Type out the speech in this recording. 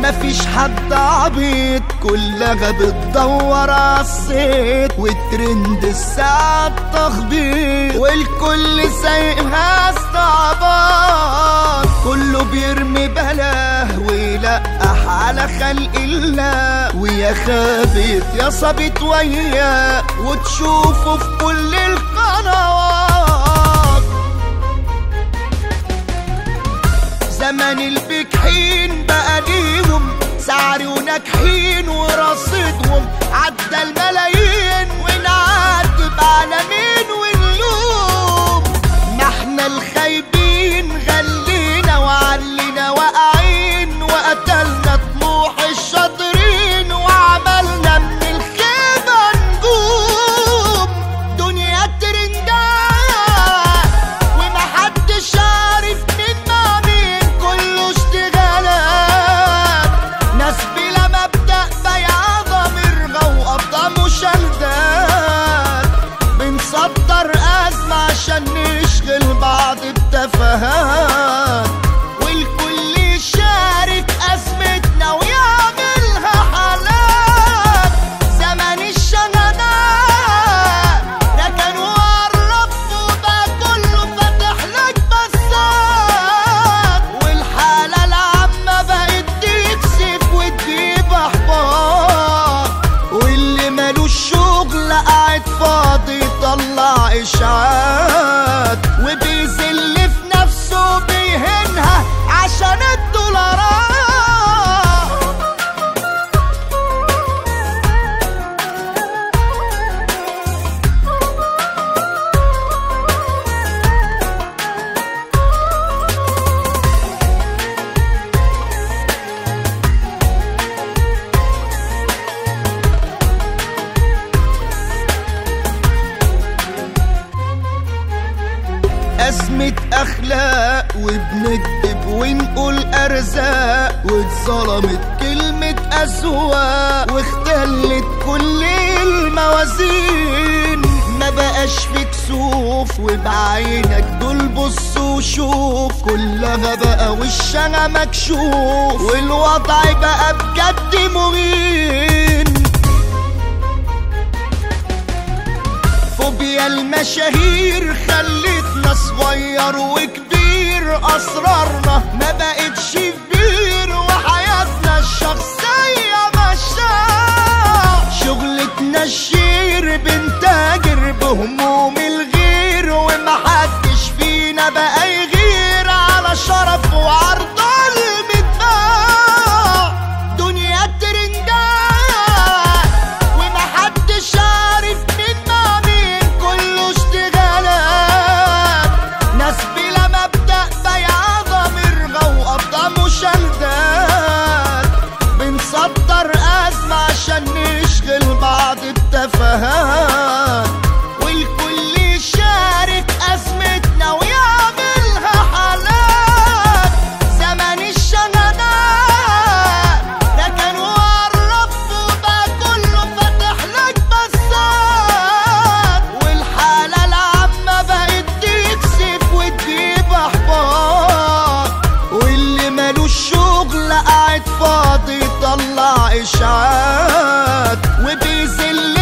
مفيش حد عبيط كلها بتدور عالصيت والترند الساعة التخبيط والكل سايقها استعباط كله بيرمي بلاه ويلقح على خلق الله ويا خابت يا صابت وياه وتشوفه في كل القنوات زمن البجحين بقى ليهم سعر وناجحين ورصيدهم عدى الملايين ونعدي بعالمين ونلوم ما احنا الخايبين غلينا وعلينا واقعين وقتلنا طموح الشاطرين وعملنا من الخيبة نجوم دنيا ترندات ومحدش عارف مين مع مين كله اشتغالات ناس بلا مبدأ بيع ضميرها وقبضة مشاهدات بنصدر أزمة عشان نشغل بعض بتفاهات والكل يشارك أزمتنا ويعملها حالات زمن الشغنات ركن وقرب وبقى كله فاتح لك بسات والحالة العامة بقت تكسف وتجيب أحباط واللي مالوش شغل قاعد فاضي يطلع إشاعات وبيذل في نفسه بيهنها عشان الدولارات أزمة أخلاق وبنكذب ونقول أرزاق واتظلمت كلمة أذواق واختلت كل الموازين ما بقاش في كسوف وبعينك دول بص وشوف كلها بقى وشنا مكشوف والوضع بقى بجد مهين فوبيا المشاهير خلتنا صغير وكبير اسرارنا ما بقتش كبير وحياتنا الشخصية مشاع شغلتنا الشير بنتاجر بهموم الغير ومحدش فينا بقى يغير على شرف وعرض المدفع دنيا ترندات ومحدش عارف مين مع مين كله اشتغالات ناس بلا مبدأ بيع ضميرها وقبضة مشاهدات بنصدر أزمة عشان نشغل بعض بتفاهات والكل يشارك أزمتنا ويعملها حالات زمن الشغنات ركن وقرب وبقى كله فاتح لك بسات والحالة العامة بقت تكسف وتجيب أحباط واللي مالوش شغل قاعد فاضي يطلع إشاعات وبيذل